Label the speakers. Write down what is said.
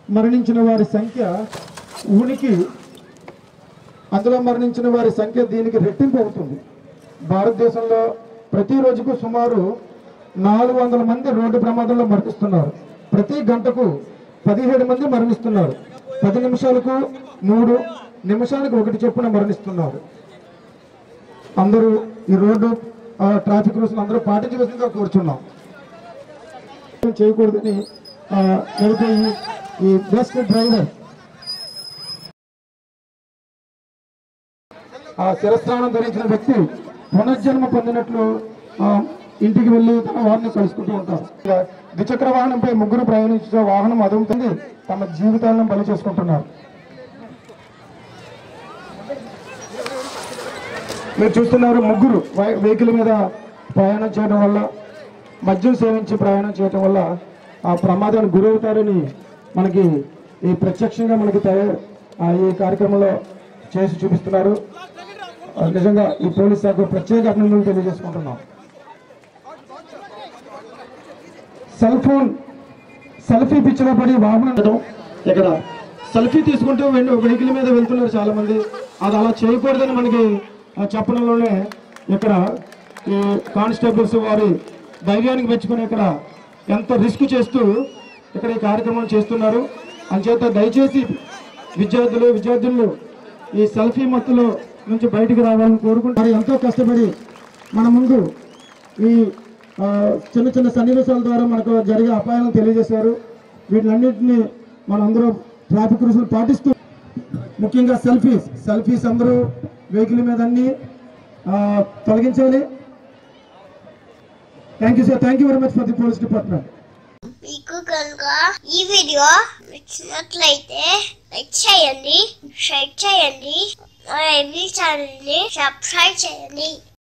Speaker 1: మరణించిన వారి సంఖ్య ఉనికి అందులో మరణించిన వారి సంఖ్య దీనికి రెట్టింపు అవుతుంది భారతదేశంలో ప్రతి రోజుకు సుమారు నాలుగు వందల మంది రోడ్డు ప్రమాదంలో మరణిస్తున్నారు ప్రతి గంటకు పదిహేడు మంది మరణిస్తున్నారు పది నిమిషాలకు మూడు నిమిషాలకు ఒకటి చొప్పున మరణిస్తున్నారు అందరూ ఈ రోడ్డు ఆ, ట్రాఫిక్ రూల్స్ అందరూ పాటించవలసిందిగా కోరుచున్నాం చేయకూడదని ఆ, నడిపే ఈ- ఈ బెస్ట్ డ్రైవర్ ఆ శిరస్నానం ధరించిన వ్యక్తి పునర్జన్మ పొందినట్లు ఆ, ఇంటికి వెళ్ళి తన వారిని కలుసుకుంటూ ఉంటారు ఇలా ద్విచక్ర వాహనంపై ముగ్గురు ప్రయాణించిన వాహనం అదుముతుంది తమ జీవితాలను బలి చేసుకుంటున్నారు మీరు చూస్తున్నారు ముగ్గురు వై- వెహికల్ మీద ప్రయాణం చేయడం వల్ల మద్యం సేవించి ప్రయాణం చేయడం వల్ల ఆ ప్రమాదానికి గురవుతారని మనకి ఈ ప్రత్యక్షంగా మనకి తయారు ఆ ఈ కార్యక్రమంలో చేసి చూపిస్తున్నారు ఆ, నిజంగా ఈ పోలీస్ శాఖ ప్రత్యేక అభినందనలు తెలియజేసుకుంటున్నాం సెల్ ఫోన్ సెల్ఫీ పిచ్చిలో పడి వాహనం నడపడం. ఇక్కడ సెల్ఫీ తీసుకుంటూ వెన్- వెహికల్ మీద వెళ్తున్నారు చాలా మంది అది అలా చేయకూడదని మనకి ఆ, చెప్పడంలోనే ఇక్కడ ఈ కానిస్టేబుల్స్ వారి ధైర్యానికి మెచ్చుకుని ఇక్కడ ఎంత రిస్క్ చేస్తూ ఇక్కడ ఈ కార్యక్రమం చేస్తున్నారు అంచేత దయచేసి విద్యార్థులు విద్యార్థులు ఈ సెల్ఫీ మత్తులో నుంచి బయటికి రావాలని కోరుకుంటారు ఎంతో కష్టపడి మన ముందు ఈ ఆ, చిన్న చిన్న సన్నివేశాల ద్వారా మనకు జరిగే అపాయాలను తెలియజేశారు వీటిలన్నింటినీ మనందరం ట్రాఫిక్ రూల్స్ పాటిస్తూ ముఖ్యంగా సెల్ఫీస్ సెల్ఫీస్ అందరూ వెహికల్ మీద అన్ని ఆ, తొలగించాలి thank you sir thank you very much for the police department
Speaker 2: మీకు కనుక ఈ వీడియో నచ్చినట్లయితే లైక్ చేయండి షేర్ చేయండి మా ఛానల్ని సబ్స్క్రైబ్ చేయండి